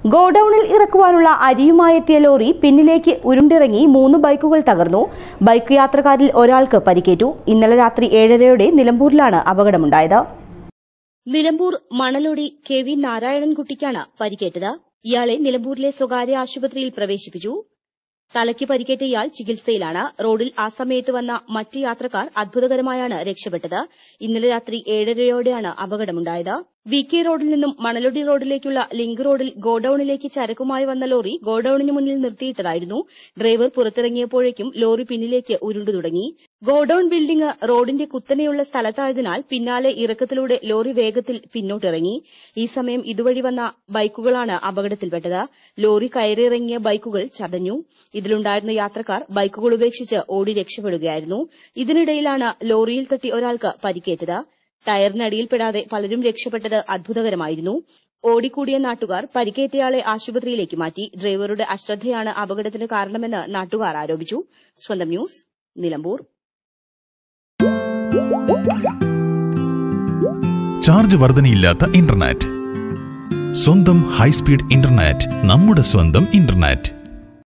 ഗോഡൌണിൽ ഇറക്കുവാനുള്ള അരിയുമായി എത്തിയ ലോറി പിന്നിലേക്ക് ഉരുണ്ടിറങ്ങി മൂന്ന് ബൈക്കുകൾ തകർന്നു ബൈക്ക് യാത്രക്കാരിൽ ഒരാൾക്ക് പരിക്കേറ്റു ഇന്നലെ രാത്രി ഏഴരയോടെ നിലമ്പൂരിലാണ് അപകടമുണ്ടായത് നിലമ്പൂർ മണലൊടി കെ വി നാരായണൻകുട്ടിക്കാണ് പരിക്കേറ്റത് ഇയാളെ നിലമ്പൂരിലെ സ്വകാര്യ ആശുപത്രിയിൽ പ്രവേശിപ്പിച്ചു തലയ്ക്ക് പരിക്കേറ്റ ഇയാൾ ചികിത്സയിലാണ് റോഡിൽ ആ സമയത്ത് വന്ന മറ്റ് യാത്രക്കാർ അത്ഭുതകരമായാണ് രക്ഷപ്പെട്ടത് ഇന്നലെ രാത്രി ഏഴരയോടെയാണ് അപകടമുണ്ടായത് വി കെ റോഡിൽ നിന്നും മണലൊടി റോഡിലേക്കുള്ള ലിങ്ക് റോഡിൽ ഗോഡൌണിലേക്ക് ചരക്കുമായി വന്ന ലോറി ഗോഡൌണിന് മുന്നിൽ നിർത്തിയിട്ടതായിരുന്നു ഡ്രൈവർ പുറത്തിറങ്ങിയപ്പോഴേക്കും ലോറി പിന്നിലേക്ക് ഉരുണ്ടു തുടങ്ങി ഗോഡൌൺ ബിൽഡിംഗ് റോഡിന്റെ കുത്തനെയുള്ള സ്ഥലത്തായതിനാൽ പിന്നാലെ ഇറക്കത്തിലൂടെ ലോറി വേഗത്തിൽ പിന്നോട്ടിറങ്ങി ഈ സമയം ഇതുവഴി വന്ന ബൈക്കുകളാണ് അപകടത്തിൽപ്പെട്ടത് ലോറി കയറിയിറങ്ങിയ ബൈക്കുകൾ ചതഞ്ഞു ഇതിലുണ്ടായിരുന്ന യാത്രക്കാർ ബൈക്കുകൾ ഉപേക്ഷിച്ച് ഓടി രക്ഷപ്പെടുകയായിരുന്നു ഇതിനിടയിലാണ് ലോറിയിൽ തട്ടി ഒരാൾക്ക് പരിക്കേറ്റത് ടയറിനടിയിൽപ്പെടാതെ പലരും രക്ഷപ്പെട്ടത് അത്ഭുതകരമായിരുന്നു ഓടിക്കൂടിയ നാട്ടുകാർ പരിക്കേറ്റയാളെ ആശുപത്രിയിലേക്ക് മാറ്റി ഡ്രൈവറുടെ അശ്രദ്ധയാണ് അപകടത്തിന് കാരണമെന്ന് നാട്ടുകാർ ആരോപിച്ചു സ്വന്തം ന്യൂസ് നിലമ്പൂർ ചാർജ് വർധനയില്ലാത്ത ഇന്റർനെറ്റ് സ്വന്തം ഹൈസ്പീഡ് ഇന്റർനെറ്റ് നമ്മുടെ സ്വന്തം ഇന്റർനെറ്റ്